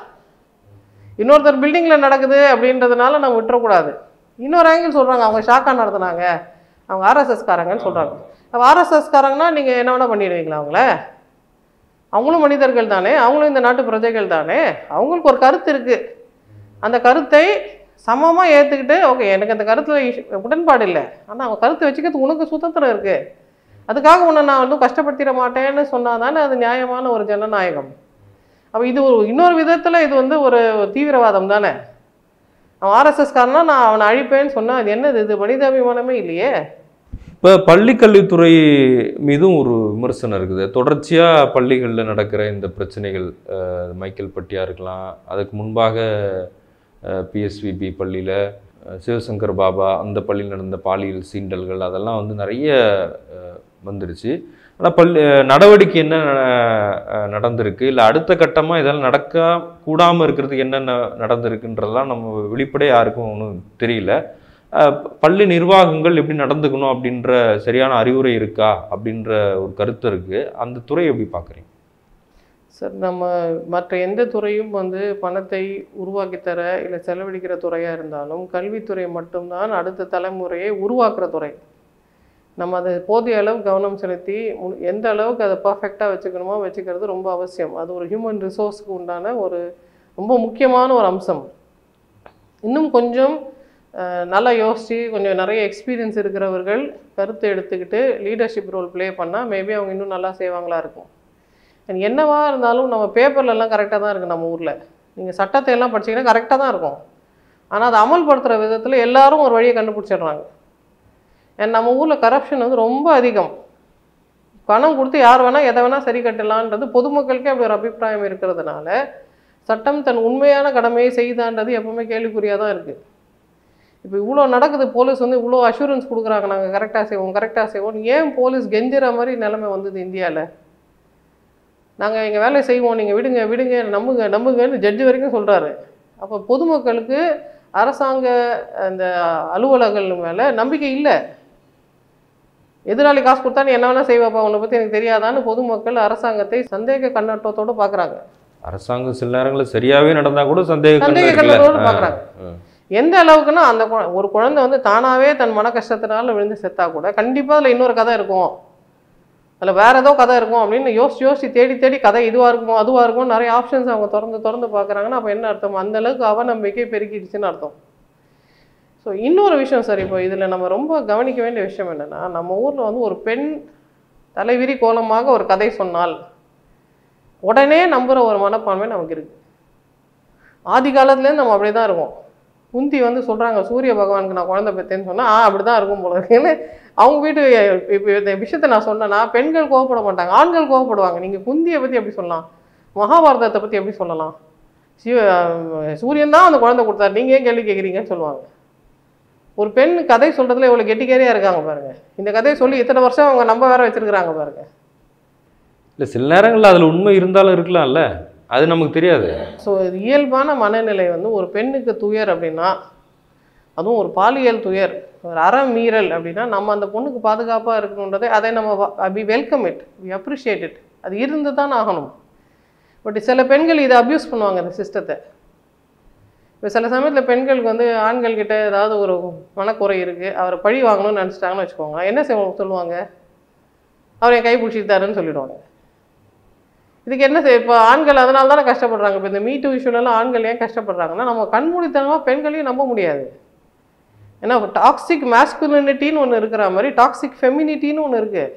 இன்னொருத்தர் பில்டிங்கில் நடக்குது அப்படின்றதுனால நம்ம விட்டுறக்கூடாது இன்னொரு ஆங்கிள் சொல்கிறாங்க அவங்க ஷாக்காக நடத்துனாங்க அவங்க ஆர்எஸ்எஸ்காரங்கன்னு சொல்கிறாங்க அப்போ ஆர்எஸ்எஸ்காரங்கன்னா நீங்கள் என்ன வேணால் பண்ணிடுவீங்களா அவங்கள அவங்களும் மனிதர்கள் தானே அவங்களும் இந்த நாட்டு பிரஜைகள் தானே அவங்களுக்கு ஒரு கருத்து இருக்குது அந்த கருத்தை சமமாக ஏற்றுக்கிட்டு ஓகே எனக்கு அந்த கருத்தில் உடன்பாடு இல்லை ஆனால் அவன் கருத்தை வச்சுக்கிறதுக்கு உனக்கு சுதந்திரம் இருக்குது அதுக்காக உன்னை நான் வந்து கஷ்டப்படுத்திட மாட்டேன்னு சொன்னால் தானே அது நியாயமான ஒரு ஜனநாயகம் அப்போ இது ஒரு இன்னொரு விதத்தில் இது வந்து ஒரு தீவிரவாதம் தானே அவன் ஆர்எஸ்எஸ்காரனா நான் அவனை அழிப்பேன்னு சொன்னால் அது என்னது இது மனிதாபிமானமே இல்லையே இப்போ பள்ளி கல்வித்துறை மீதும் ஒரு விமர்சனம் இருக்குது தொடர்ச்சியாக பள்ளிகளில் நடக்கிற இந்த பிரச்சனைகள் அஹ், மைக்கேல் பட்டியா இருக்கலாம் அதுக்கு முன்பாக பிஎஸ்விபி பள்ளியில் சிவசங்கர் பாபா அந்த பள்ளியில் நடந்த பாலியல் சீண்டல்கள் அதெல்லாம் வந்து நிறைய அஹ், வந்துடுச்சு ஆனால் பள்ளி அஹ், நடவடிக்கை என்ன அஹ், நடந்திருக்கு இல்லை அடுத்த கட்டமாக இதெல்லாம் நடக்க கூடாமல் இருக்கிறதுக்கு என்னென்ன நடந்திருக்குன்றதெல்லாம் நம்ம வெளிப்படையாக யாருக்கும் ஒன்றும் தெரியல அஹ் பள்ளி நிர்வாகங்கள் எப்படி நடந்துக்கணும் அப்படின்ற சரியான அறிவுரை இருக்கா அப்படின்ற ஒரு கருத்து இருக்கு அந்த துறையை எப்படி பார்க்குறீங்க சார் நம்ம மற்ற எந்த துறையும் வந்து பணத்தை உருவாக்கி தர இல்லை செலவழிக்கிற துறையாக இருந்தாலும் கல்வித்துறை மட்டும்தான் அடுத்த தலைமுறையை உருவாக்குற துறை நம்ம அதை போதிய அளவு கவனம் செலுத்தி மு- எந்த அளவுக்கு அதை பர்ஃபெக்டாக வச்சுக்கணுமோ வச்சுக்கிறது ரொம்ப அவசியம் அது ஒரு ஹியூமன் ரிசோர்ஸ்க்கு உண்டான ஒரு ரொம்ப முக்கியமான ஒரு அம்சம் இன்னும் கொஞ்சம் அஹ், நல்லா யோசித்து கொஞ்சம் நிறைய எக்ஸ்பீரியன்ஸ் இருக்கிறவர்கள் கருத்தை எடுத்துக்கிட்டு லீடர்ஷிப் ரோல் ப்ளே பண்ணால் மேபி அவங்க இன்னும் நல்லா செய்வாங்களா இருக்கும் And என்னவா இருந்தாலும் நம்ம பேப்பர்லலாம் கரெக்டாக தான் இருக்குது நம்ம ஊரில் நீங்கள் சட்டத்தை எல்லாம் படிச்சீங்கன்னா கரெக்டாக தான் இருக்கும் ஆனால் அதை அமல்படுத்துகிற விதத்தில் எல்லாரும் ஒரு வழியை கண்டுபிடிச்சிடுறாங்க And நம்ம ஊரில் கரப்ஷன் வந்து ரொம்ப அதிகம் பணம் கொடுத்து யார் வேணால் எதை வேணால் சரி கட்டலான்றது பொதுமக்களுக்கே அப்படி ஒரு அபிப்பிராயம் இருக்கிறதுனால சட்டம் தன் உண்மையான கடமையை செய்தான்றது எப்பவுமே கேள்விக்குறியாக தான் இருக்குது இப்போ இவ்வளோ நடக்குது போலீஸ் வந்து இவ்வளோ அஷூரன்ஸ் கொடுக்குறாங்க நாங்கள் கரெக்டாக செய்வோம் கரெக்டாக செய்வோம் ஏன் போலீஸ் கெஞ்சுற மாதிரி நிலைமை வந்தது இந்தியாவில் நாங்கள் எங்கள் வேலையை செய்வோம் நீங்கள் விடுங்க விடுங்க நம்புங்க நம்புங்கன்னு ஜட்ஜு வரைக்கும் சொல்கிறாரு அப்போ பொதுமக்களுக்கு அரசாங்க அந்த அலுவலர்கள் மேலே நம்பிக்கை இல்லை எதிராளி காசு கொடுத்தா நீ என்ன வேணால் செய்வாப்பா உன்னை பற்றி எனக்கு தெரியாதான்னு பொதுமக்கள் அரசாங்கத்தை சந்தேக கண்ணோட்டத்தோடு பார்க்குறாங்க அரசாங்கம் சில நேரங்களில் சரியாவே நடந்தா கூட சந்தேக கண்ணு சந்தேக இருக்குல்ல? கண்ணோட்டோடு ஆ, பார்க்குறாங்க ஆ. எந்த அளவுக்குன்னா அந்த குழ- ஒரு குழந்தை வந்து தானாகவே தன் மன கஷ்டத்தினால விழுந்து செத்தா கூட கண்டிப்பாக அதில் இன்னொரு கதை இருக்கும் அதில் வேற ஏதோ கதை இருக்கும் அப்படின்னு யோசிச்சு யோசிச்சு தேடி தேடி கதை இதுவாக இருக்குமோ அதுவாக இருக்குமோ நிறைய ஆப்ஷன்ஸ் அவங்க திறந்து திறந்து பார்க்குறாங்கன்னா அப்போ என்ன அர்த்தம் அந்த அளவுக்கு அவநம்பிக்கை பெருக்கிடுச்சுன்னு அர்த்தம் ஸோ இன்னொரு விஷயம் சார் இப்போ இதில் நம்ம ரொம்ப கவனிக்க வேண்டிய விஷயம் என்னென்னா நம்ம ஊரில் வந்து ஒரு பெண் தலைவிரி கோலமாக ஒரு கதை சொன்னால் உடனே நம்புகிற ஒரு மனப்பான்மை நமக்கு இருக்குது ஆதி காலத்துலேருந்து நம்ம அப்படியே தான் இருக்கோம் குந்தி வந்து சொல்கிறாங்க சூரிய பகவானுக்கு நான் குழந்தை பெற்றேன்னு சொன்னால் ஆ அப்படி தான் இருக்கும் போல இருக்குன்னு அவங்க வீட்டு இப்போ இந்த விஷயத்தை நான் சொன்னேன்னா பெண்கள் கோவப்பட மாட்டாங்க ஆண்கள் கோவப்படுவாங்க நீங்கள் குந்தியை பற்றி எப்படி சொல்லலாம் மகாபாரதத்தை பற்றி எப்படி சொல்லலாம் சிவ சூரியன் தான் அந்த குழந்தை கொடுத்தாரு நீங்கள் ஏன் கேள்வி கேட்குறீங்கன்னு சொல்லுவாங்க ஒரு பெண் கதை சொல்கிறதுல இவ்வளோ கெட்டிக்காரியாக இருக்காங்க பாருங்க இந்த கதையை சொல்லி இத்தனை வருஷம் அவங்க நம்ப வேற வச்சிருக்கிறாங்க பாருங்க இல்ல சில நேரங்களில் அதுல உண்மை இருந்தாலும் இருக்கலாம்ல அது நமக்கு தெரியாது ஸோ இயல்பான மனநிலை வந்து ஒரு பெண்ணுக்கு துயர் அப்படின்னா அதுவும் ஒரு பாலியல் துயர் ஒரு அறம் மீறல் அப்படின்னா நம்ம அந்த பொண்ணுக்கு பாதுகாப்பாக இருக்கணுன்றதை அதை நம்ம we welcome it we appreciate it அது இருந்து தான் ஆகணும் பட் சில பெண்கள் இதை அப்யூஸ் பண்ணுவாங்க இந்த சிஸ்டத்தை இப்போ சில சமயத்தில் பெண்களுக்கு வந்து ஆண்கள் கிட்ட ஏதாவது ஒரு மனக்குறை இருக்குது அவரை பழி வாங்கணும்னு நினச்சிட்டாங்கன்னு வச்சுக்கோங்க என்ன செய்வாங்க சொல்லுவாங்க அவர் என் கை பிடிச்சிட்டாருன்னு சொல்லிடுவாங்க இதுக்கு என்ன செய் இப்போ ஆண்கள் அதனால தானே கஷ்டப்படுறாங்க இப்போ இந்த மீட்டு இஷ்யூலலாம் ஆண்கள் ஏன் கஷ்டப்படுறாங்கன்னா நம்ம கண்மூடித்தனமாக பெண்களையும் நம்ப முடியாது ஏன்னா டாக்ஸிக் மேஸ்குலினிட்டின்னு ஒன்று இருக்கிற மாதிரி டாக்ஸிக் ஃபெமினிட்டின்னு ஒன்று இருக்குது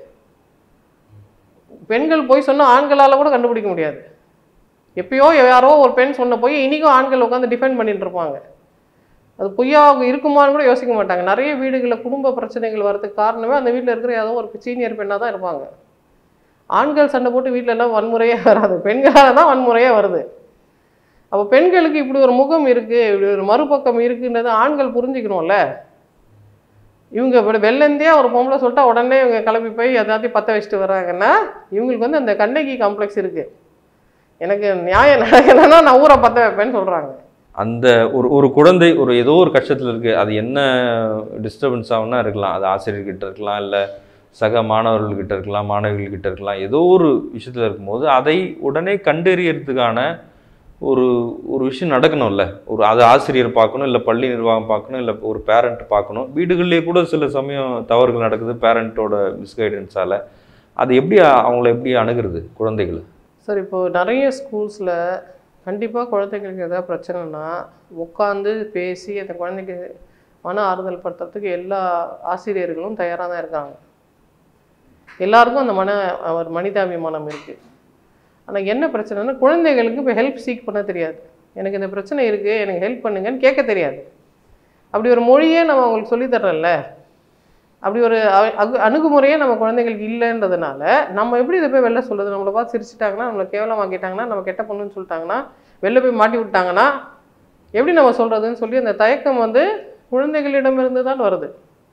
பெண்கள் போய் சொன்னால் ஆண்களால் கூட கண்டுபிடிக்க முடியாது எப்பயோ யாரோ ஒரு பெண் சொன்ன போய் இன்றைக்கும் ஆண்கள் உட்காந்து டிஃபெண்ட் பண்ணிட்டு இருப்பாங்க அது பொய்யாக இருக்குமான்னு கூட யோசிக்க மாட்டாங்க நிறைய வீடுகளில் குடும்ப பிரச்சனைகள் வரதுக்கு காரணமே அந்த வீட்டில் இருக்கிற ஏதோ ஒரு சீனியர் பெண்ணாக தான் இருப்பாங்க ஆண்கள் சண்டை போட்டு வீட்ல எல்லாம் வன்முறையே வராது பெண்களால் தான் வன்முறையே வருது அப்போ பெண்களுக்கு இப்படி ஒரு முகம் இருக்குது இப்படி ஒரு மறுபக்கம் இருக்குன்றது ஆண்கள் புரிஞ்சுக்கணும்ல இவங்க இப்படி வெள்ளந்தே ஒரு பொம்பளை சொல்லிட்டா உடனே இவங்க கிளம்பி போய் எல்லாத்தையும் பற்ற வச்சுட்டு வர்றாங்கன்னா இவங்களுக்கு வந்து அந்த கண்ணகி காம்ப்ளெக்ஸ் இருக்குது எனக்கு நியாயம் நடக்கலைன்னா நான் ஊரை பற்ற வைப்பேன்னு சொல்கிறாங்க அந்த ஒரு ஒரு குழந்தை ஒரு ஏதோ ஒரு கஷ்டத்தில் இருக்குது அது என்ன டிஸ்டர்பன்ஸ் ஆகுனா இருக்கலாம் அது ஆசிரியர்கிட்ட இருக்கலாம் இல்லை சக மாணவர்கள்கிட்ட இருக்கலாம் மாணவிகள்கிட்ட இருக்கலாம் ஏதோ ஒரு விஷயத்தில் இருக்கும்போது அதை உடனே கண்டறியறதுக்கான ஒரு ஒரு விஷயம் நடக்கணும்ல ஒரு அது ஆசிரியர் பார்க்கணும் இல்லை பள்ளி நிர்வாகம் பார்க்கணும் இல்லை ஒரு பேரண்ட் பார்க்கணும் வீடுகள்லேயே கூட சில சமயம் தவறுகள் நடக்குது பேரண்ட்டோட மிஸ்கைடன்ஸால் அது எப்படி அ- அவங்கள எப்படி அணுகிறது குழந்தைகளை சார் இப்போ நிறைய ஸ்கூல்ஸில் கண்டிப்பாக குழந்தைங்களுக்கு ஏதாவது பிரச்சனைனா உட்காந்து பேசி அந்த குழந்தைக்கு மன ஆறுதல் படுத்துறதுக்கு எல்லா ஆசிரியர்களும் தயாராக தான் இருக்காங்க எல்லாருக்கும் அந்த மன ஒரு மனிதாபிமானம் இருக்குது ஆனால் என்ன பிரச்சனைனா குழந்தைகளுக்கு இப்போ ஹெல்ப் சீக் பண்ண தெரியாது எனக்கு இந்த பிரச்சனை இருக்குது எனக்கு ஹெல்ப் பண்ணுங்கன்னு கேட்க தெரியாது அப்படி ஒரு மொழியே நம்ம அவங்களுக்கு சொல்லித் தர்றோம்ல அப்படி ஒரு அ- அகு- அணுகுமுறையே நம்ம குழந்தைங்களுக்கு இல்லைன்றதுனால நம்ம எப்படி இதை போய் வெளில சொல்லுது நம்மளை பார்த்து சிரிச்சிட்டாங்கன்னா நம்மளை கேவலமாக்கிட்டாங்கன்னா நம்ம கெட்ட பொண்ணுன்னு சொல்லிட்டாங்கன்னா வெளில போய் மாட்டி விட்டாங்கன்னா எப்படி நம்ம சொல்கிறதுன்னு சொல்லி அந்த தயக்கம் வந்து குழந்தைகளிடமிருந்து தான் வருது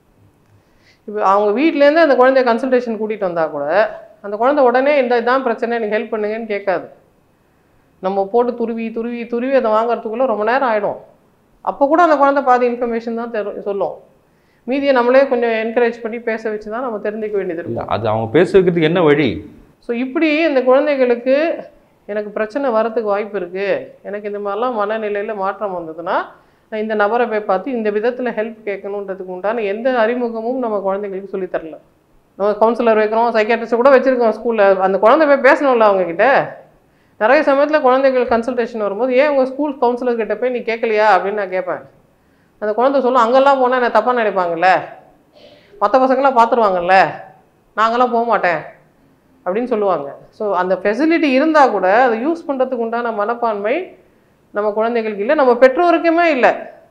இப்போ அவங்க வீட்டிலேருந்து அந்த குழந்தைய கன்சல்டேஷன் கூட்டிகிட்டு வந்தால் கூட அந்த குழந்தை உடனே இந்த இதான் பிரச்சனை எனக்கு ஹெல்ப் பண்ணுங்கன்னு கேட்காது நம்ம போட்டு துருவி துருவி துருவி அதை வாங்குறதுக்குள்ளே ரொம்ப நேரம் ஆகிடும் அப்போ கூட அந்த குழந்தை பாதி இன்ஃபர்மேஷன் தான் தெரு சொல்லும் மீதியை நம்மளே கொஞ்சம் என்கரேஜ் பண்ணி பேச வச்சு தான் நம்ம தெரிஞ்சுக்க வேண்டியது இருக்கும் இல்லை அது அவங்க பேச வைக்கிறதுக்கு என்ன வழி ஸோ இப்படி இந்த குழந்தைகளுக்கு எனக்கு பிரச்சனை வரதுக்கு வாய்ப்பு இருக்குது எனக்கு இந்த மாதிரிலாம் மனநிலையில் மாற்றம் வந்ததுன்னா நான் இந்த நபரை போய் பார்த்து இந்த விதத்தில் ஹெல்ப் கேட்கணுன்றதுக்கு உண்டான எந்த அறிமுகமும் நம்ம குழந்தைங்களுக்கு சொல்லித் தரல நம்ம கவுன்சிலர் வைக்கிறோம் சைக்காட்ரிஸ்ட் கூட வச்சுருக்கோம் ஸ்கூலில் அந்த குழந்தை போய் பேசணும்ல அவங்கக்கிட்ட நிறைய சமயத்தில் குழந்தைகள் கன்சல்டேஷன் வரும்போது ஏன் உங்கள் ஸ்கூல் கவுன்சிலர் கிட்ட போய் நீ கேட்கலையா அப்படின்னு நான் கேட்பேன் அந்த குழந்தை சொல்லும் அங்கெல்லாம் போனால் என்ன தப்பாக நினைப்பாங்கல்ல மற்ற பசங்களாம் பார்த்துருவாங்கல்ல நாங்களாம் போக மாட்டேன் அப்படின்னு சொல்லுவாங்க ஸோ அந்த ஃபெசிலிட்டி இருந்தால் கூட அதை யூஸ் பண்ணுறதுக்கு உண்டான மனப்பான்மை நம்ம குழந்தைகளுக்கு இல்லை நம்ம பெற்றோருக்குமே இல்லை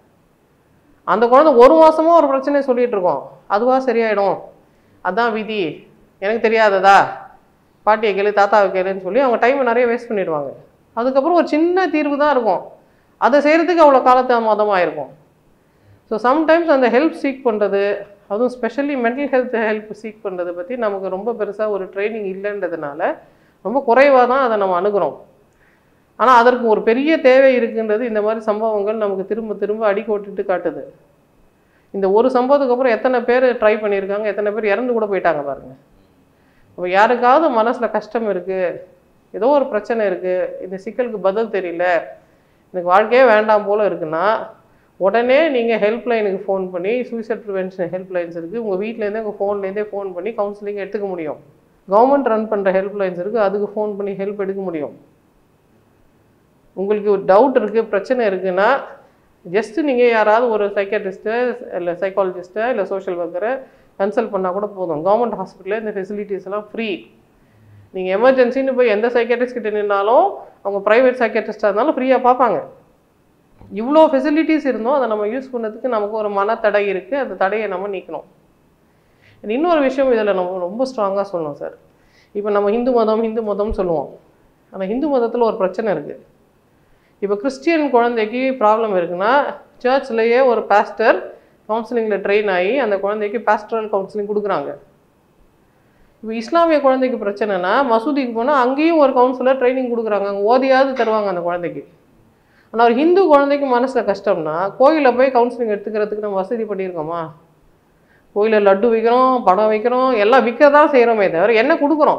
அந்த குழந்தை ஒரு மாசமா ஒரு பிரச்சனையை சொல்லிட்டு இருக்கோம் அதுவா சரியாயிடும் அதான் விதி எனக்கு தெரியாததா பாட்டியை கேளு தாத்தாவை கேளுன்னு சொல்லி அவங்க டைமை நிறைய வேஸ்ட் பண்ணிடுவாங்க அதுக்கப்புறம் ஒரு சின்ன தீர்வு தான் இருக்கும் அதை செய்கிறதுக்கு அவ்வளோ காலதாமதமாக இருக்கும் ஸோ சம்டைம்ஸ் அந்த ஹெல்ப் சீக் பண்ணுறது அதுவும் specially mental health help seek பண்ணுறதை பற்றி நமக்கு ரொம்ப பெருசாக ஒரு ட்ரைனிங் இல்லைன்றதுனால ரொம்ப குறைவாக தான் அதை நம்ம அணுகுறோம் ஆனால் அதற்கு ஒரு பெரிய தேவை இருக்குன்றது இந்த மாதிரி சம்பவங்கள் நமக்கு திரும்ப திரும்ப அடிக்கோட்டுட்டு காட்டுது இந்த ஒரு சம்பவத்துக்கு அப்புறம் எத்தனை பேர் ட்ரை பண்ணியிருக்காங்க எத்தனை பேர் இறந்து கூட போயிட்டாங்க பாருங்க இப்போ யாருக்காவது மனசில் கஷ்டம் இருக்குது ஏதோ ஒரு பிரச்சனை இருக்குது இந்த சிக்கலுக்கு பதில் தெரியல எனக்கு வாழ்க்கையே வேண்டாம் போல் இருக்குன்னா உடனே நீங்கள் ஹெல்ப்லைனுக்கு ஃபோன் பண்ணி சூசைட் ப்ரிவென்ஷன் ஹெல்ப்லைன்ஸ் இருக்குது உங்கள் வீட்டிலேருந்தே உங்கள் ஃபோன்லேருந்தே ஃபோன் பண்ணி கவுன்சிலிங் எடுத்துக்க முடியும் கவர்மெண்ட் ரன் பண்ணுற ஹெல்ப்லைன்ஸ் இருக்குது அதுக்கு ஃபோன் பண்ணி ஹெல்ப் எடுக்க முடியும் உங்களுக்கு ஒரு டவுட் இருக்குது பிரச்சனை இருக்குன்னா ஜஸ்ட் நீங்கள் யாராவது ஒரு சைக்காட்ரிஸ்ட்டை இல்லை சைக்காலஜிஸ்ட்டை இல்லை சோஷியல் ஒர்க்கரை கன்சல்ட் பண்ணால் கூட போதும் கவர்மெண்ட் ஹாஸ்பிட்டலில் இந்த ஃபெசிலிட்டிஸ் எல்லாம் ஃப்ரீ நீங்கள் எமர்ஜென்சின்னு போய் எந்த சைக்காட்ரிஸ்ட் கிட்ட நின்னாலும் அவங்க ப்ரைவேட் சைக்காட்ரிஸ்டாக இருந்தாலும் ஃப்ரீயாக பார்ப்பாங்க இவ்வளோ ஃபெசிலிட்டிஸ் இருந்தும் அதை நம்ம யூஸ் பண்ணதுக்கு நமக்கு ஒரு மனத்தடை இருக்குது அந்த தடையை நம்ம நீக்கணும் இன்னொரு விஷயம் இதில் நம்ம ரொம்ப ஸ்ட்ராங்காக சொல்லணும் சார் இப்போ நம்ம ஹிந்து மதம் ஹிந்து மதம்னு சொல்லுவோம் ஆனால் ஹிந்து மதத்தில் ஒரு பிரச்சனை இருக்குது இப்போ கிறிஸ்டியன் குழந்தைக்கு ப்ராப்ளம் இருக்குன்னா சர்ச்லேயே ஒரு பாஸ்டர் கவுன்சிலிங்கில் ட்ரெயின் ஆகி அந்த குழந்தைக்கு பாஸ்டரல் கவுன்சிலிங் கொடுக்குறாங்க இப்போ இஸ்லாமிய குழந்தைக்கு பிரச்சனைனா மசூதிக்கு போனால் அங்கேயும் ஒரு கவுன்சிலர் ட்ரைனிங் கொடுக்குறாங்க அங்கே ஓதியாவது தருவாங்க அந்த குழந்தைக்கு ஆனால் ஒரு ஹிந்து குழந்தைக்கு மனசில் கஷ்டம்னா கோயிலில் போய் கவுன்சிலிங் எடுத்துக்கிறதுக்கு நம்ம வசதி பண்ணியிருக்கோமா கோயிலில் லட்டு விற்கிறோம் படம் வைக்கிறோம் எல்லாம் விற்க தான் செய்கிறோமே தவிர என்ன கொடுக்குறோம்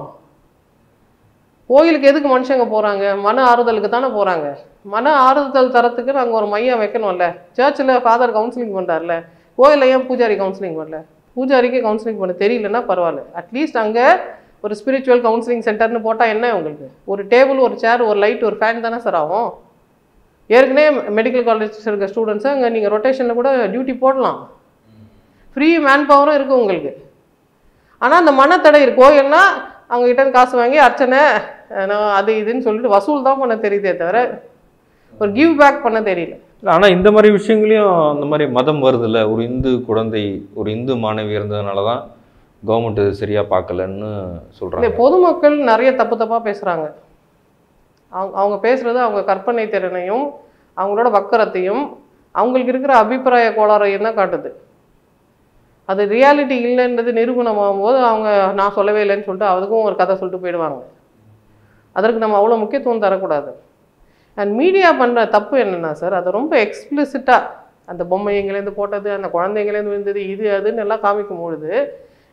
கோயிலுக்கு எதுக்கு மனுஷங்க போகிறாங்க மன ஆறுதலுக்கு தானே போகிறாங்க மன ஆறுதல் தரத்துக்கு நாங்கள் ஒரு மையம் வைக்கணும்ல சர்ச்சில் ஃபாதர் கவுன்சிலிங் பண்ணுறாருல கோயிலில் ஏன் பூஜாரி கவுன்சிலிங் பண்ணல பூஜாரிக்கு கவுன்சிலிங் பண்ண தெரியலன்னா பரவாயில்ல அட்லீஸ்ட் அங்கே ஒரு ஸ்பிரிச்சுவல் கவுன்சிலிங் சென்டர்னு போட்டால் என்ன உங்களுக்கு ஒரு டேபிள் ஒரு சேர் ஒரு லைட் ஒரு ஃபேன் தானே சார் ஆகும் ஏற்கனவே மெடிக்கல் காலேஜ் இருக்க ஸ்டூடெண்ட்ஸை அங்கே நீங்கள் ரொட்டேஷனில் கூட டியூட்டி போடலாம் ஃப்ரீ மேன் பவரும் இருக்குது உங்களுக்கு ஆனால் அந்த மனத்தடை இருக்கு கோயில்னா அவங்ககிட்ட இருந்து காசு வாங்கி அர்ச்சனை அஹ், நான் அது இதுன்னு சொல்லிட்டு வசூல் தான் பண்ண தெரியுதே தவிர ஒரு கிவ் பேக் பண்ண தெரியல ஆனால் இந்த மாதிரி விஷயங்களையும் அந்த மாதிரி மதம் வருதுல்ல ஒரு இந்து குழந்தை ஒரு இந்து மாணவி இருந்ததுனால தான் கவர்மெண்ட் சரியாக பார்க்கலன்னு இல்லை சொல்கிறாங்க பொதுமக்கள் நிறைய தப்பு தப்பாக பேசுகிறாங்க அவங்க அவங்க பேசுகிறது அவங்க கற்பனை திறனையும் அவங்களோட வக்கரத்தையும் அவங்களுக்கு இருக்கிற அபிப்பிராய கோளாறையும் தான் காட்டுது அது ரியாலிட்டி இல்லைன்றது நிரூபணமாகும் போது அவங்க நான் சொல்லவே இல்லைன்னு சொல்லிட்டு அதுக்கும் ஒரு கதை சொல்லிட்டு போயிடுவாங்க அதற்கு நம்ம அவ்வளோ முக்கியத்துவம் தரக்கூடாது அண்ட் மீடியா பண்ணுற தப்பு என்னென்னா சார் அதை ரொம்ப எக்ஸ்பிளிசிட்டாக அந்த பொம்மை எங்கேலேருந்து போட்டது அந்த குழந்தைங்கலேருந்து விழுந்தது இது அதுன்னு எல்லாம் காமிக்கும் பொழுது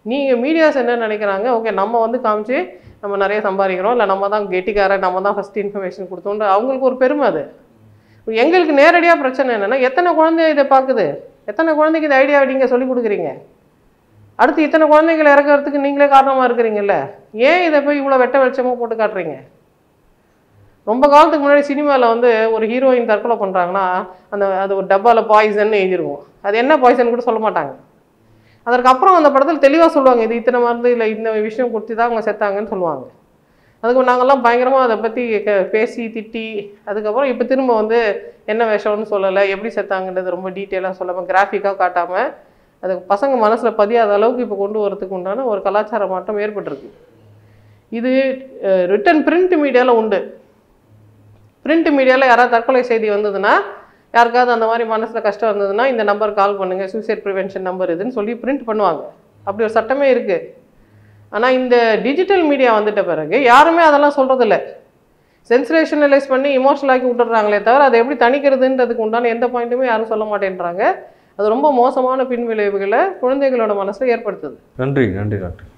நீங்கள் மீடியாஸ் என்ன நினைக்கிறாங்க ஓகே நம்ம வந்து காமிச்சு நம்ம நிறைய சம்பாதிக்கிறோம் இல்லை நம்ம தான் கெட்டிக்காரன் நம்ம தான் ஃபஸ்ட் இன்ஃபர்மேஷன் கொடுத்தோன்ற அவங்களுக்கு ஒரு பெருமை அது எங்களுக்கு நேரடியாக பிரச்சனை என்னென்னா எத்தனை குழந்தை இதை பார்க்குது எத்தனை குழந்தைக்கு இந்த ஐடியாவை நீங்கள் சொல்லி கொடுக்குறீங்க அடுத்து இத்தனை குழந்தைகளை இறக்கறதுக்கு நீங்களே காரணமாக இருக்கிறீங்கல்ல ஏன் இதை போய் இவ்வளோ வெட்ட வெளிச்சமாக போட்டு காட்டுறீங்க ரொம்ப காலத்துக்கு முன்னாடி சினிமாவில் வந்து ஒரு ஹீரோயின் தற்கொலை பண்ணுறாங்கன்னா அந்த அது ஒரு டப்பாவில் பாய்சன் எழுதிருக்கும் அது என்ன பாய்சன் கூட சொல்ல மாட்டாங்க அதற்கப்புறம் அந்த படத்தில் தெளிவாக சொல்லுவாங்க இது இத்தனை மருந்து இல்லை இந்த விஷயம் கொடுத்து தான் அவங்க செத்தாங்கன்னு சொல்லுவாங்க அதுக்கு நாங்கள்லாம் பயங்கரமாக அதை பற்றி பேசி திட்டி அதுக்கப்புறம் இப்போ திரும்ப வந்து என்ன விஷம்னு சொல்லலை எப்படி செத்தாங்கன்றது ரொம்ப டீட்டெயிலாக சொல்லாமல் கிராஃபிக்காக காட்டாமல் அது பசங்க மனசில் பதியாத அளவுக்கு இப்போ கொண்டு வரதுக்கு உண்டான ஒரு கலாச்சார மாற்றம் ஏற்பட்டிருக்கு இது ரிட்டன் பிரிண்ட் மீடியாவில் உண்டு பிரிண்ட் மீடியாவில் யாராவது தற்கொலை செய்தி வந்ததுன்னா யாருக்காவது அந்த மாதிரி மனசில் கஷ்டம் இருந்ததுன்னா இந்த நம்பர் கால் பண்ணுங்கள் சூசைட் ப்ரிவென்ஷன் நம்பர் இதுன்னு சொல்லி பிரிண்ட் பண்ணுவாங்க அப்படி ஒரு சட்டமே இருக்குது ஆனால் இந்த டிஜிட்டல் மீடியா வந்துட்ட பிறகு யாருமே அதெல்லாம் சொல்கிறதில்ல சென்சரேஷனலைஸ் பண்ணி இமோஷனல் ஆக்கி விட்டுறாங்களே தவிர அதை எப்படி தணிக்கிறதுன்றதுக்கு உண்டான எந்த பாயிண்ட்டுமே யாரும் சொல்ல மாட்டேன்றாங்க அது ரொம்ப மோசமான பின்விளைவுகளை குழந்தைகளோட மனசில் ஏற்படுத்துது நன்றி நன்றி டாக்டர்